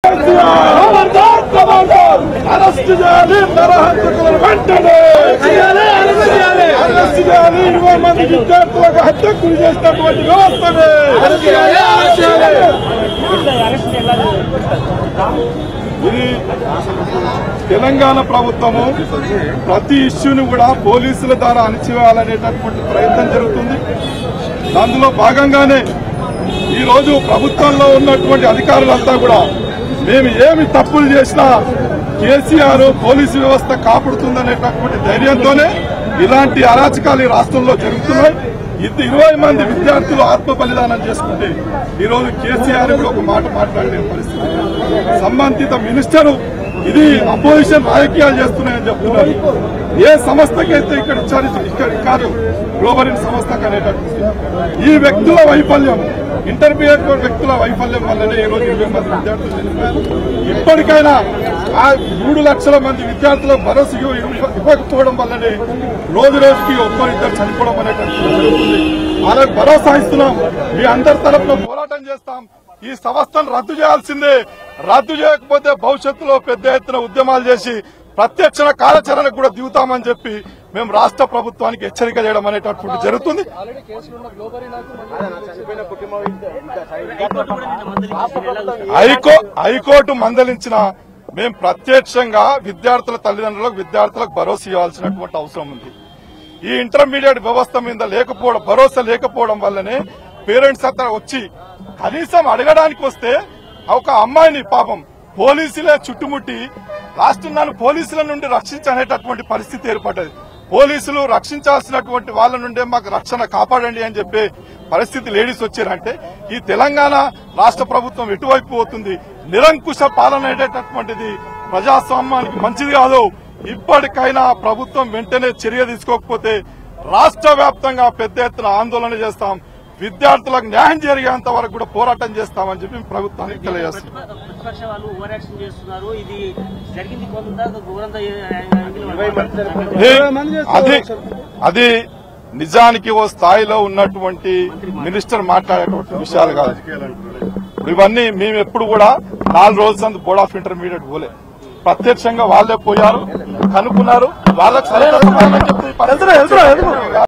ఖబర్దార్ ఖబర్దార్ అరెస్ట్ చేయాలి నరహంతకులను వెంటనే అరెస్ట్ చేయాలి ఇరవై మంది విద్యార్థులకు హత్యకు గురి చేసినటువంటి వ్యవస్థని ఇది తెలంగాణ ప్రభుత్వము ప్రతి ఇష్యూని కూడా పోలీసుల ద్వారా అణిచివేయాలనేటటువంటి ప్రయత్నం జరుగుతుంది అందులో భాగంగానే ఈ రోజు ప్రభుత్వంలో ఉన్నటువంటి అధికారులంతా కూడా మేము ఏమి తప్పులు చేసినా కేసీఆర్ పోలీసు వ్యవస్థ కాపాడుతుందనేటటువంటి ధైర్యంతోనే ఇలాంటి అరాచకాలు ఈ రాష్ట్రంలో జరుగుతున్నాయి ఇది ఇరవై మంది విద్యార్థులు ఆత్మ బలిదానం చేసుకుంటే ఈ రోజు కేసీఆర్ కూడా ఒక మాట మాట్లాడలేని పరిస్థితి సంబంధిత మినిస్టర్ ఇది అపోజిషన్ రాజకీయాలు చేస్తున్నాయని చెప్తున్నారు ఏ సంస్థకైతే ఇక్కడ ఇచ్చారు ఇక్కడ కాదు గ్లోబల్ సంస్థకు అనేటటువంటి ఈ వ్యక్తుల వైఫల్యం ఇంటర్మీడియట్ వ్యక్తుల వైఫల్యం వల్లనే ఈ రోజు ఇరవై మంది విద్యార్థులు చనిపోయారు ఇప్పటికైనా ఆ మూడు లక్షల మంది విద్యార్థులకు భరోసా ఇవ్వ- ఇవ్వకపోవడం వల్లనే రోజు రోజుకి ఒక్కరిద్దరు చనిపోవడం అనేటటువంటి జరుగుతుంది వాళ్ళకి భరోసా ఇస్తున్నాం మీ అందరి తరఫున పోరాటం చేస్తాం ఈ సంస్థను రద్దు చేయాల్సిందే రద్దు చేయకపోతే భవిష్యత్తులో పెద్ద ఎత్తున ఉద్యమాలు చేసి ప్రత్యక్ష కార్యాచరణకు కూడా దిగుతామని చెప్పి మేము రాష్ట్ర ప్రభుత్వానికి హెచ్చరిక చేయడం అనేటటువంటి జరుగుతుంది హైకో హైకోర్టు మందలించిన మేము ప్రత్యక్షంగా విద్యార్థుల తల్లిదండ్రులకు విద్యార్థులకు భరోసా ఇవ్వాల్సినటువంటి అవసరం ఉంది ఈ ఇంటర్మీడియట్ వ్యవస్థ మీద లేకపోవడం భరోసా లేకపోవడం వల్లనే పేరెంట్స్ అంతా వచ్చి కనీసం అడగడానికి వస్తే ఒక అమ్మాయిని పాపం పోలీసులే చుట్టుముట్టి లాస్ట్ నన్ను పోలీసుల నుండి రక్షించనేటటువంటి పరిస్థితి ఏర్పడ్డది పోలీసులు రక్షించాల్సినటువంటి వాళ్ళ నుండే మాకు రక్షణ కాపాడండి అని చెప్పే పరిస్థితి లేడీస్ వచ్చారంటే ఈ తెలంగాణ రాష్ట్ర ప్రభుత్వం ఎటువైపు పోతుంది నిరంకుశ పాలన అనేటటువంటిది ప్రజాస్వామ్యానికి మంచిది కాదు ఇప్పటికైనా ప్రభుత్వం వెంటనే చర్య తీసుకోకపోతే రాష్ట్ర వ్యాప్తంగా పెద్ద ఎత్తున ఆందోళన చేస్తాం విద్యార్థులకు న్యాయం జరిగేంత వరకు కూడా పోరాటం చేస్తామని చెప్పి ప్రభుత్వానికి తెలియజేస్తున్నాం ప్రతిపక్ష వాళ్ళు ఓవర్ యాక్షన్ చేస్తున్నారు ఇది జరిగింది కొంత ఘోరంగా ఏ, అది అది నిజానికి ఓ స్థాయిలో ఉన్నటువంటి మినిస్టర్ మాట్లాడేటువంటి విషయాలు కాదు ఇప్పుడు ఇవన్నీ మేము ఎప్పుడు కూడా నాలుగు రోజుల సందు బోర్డ్ ఆఫ్ ఇంటర్మీడియట్ పోలే ప్రత్యక్షంగా వాళ్ళే పోయారు కనుక్కున్నారు వాళ్ళకి సరైన సమాధానం చెప్తే ఈ పరిస్థితి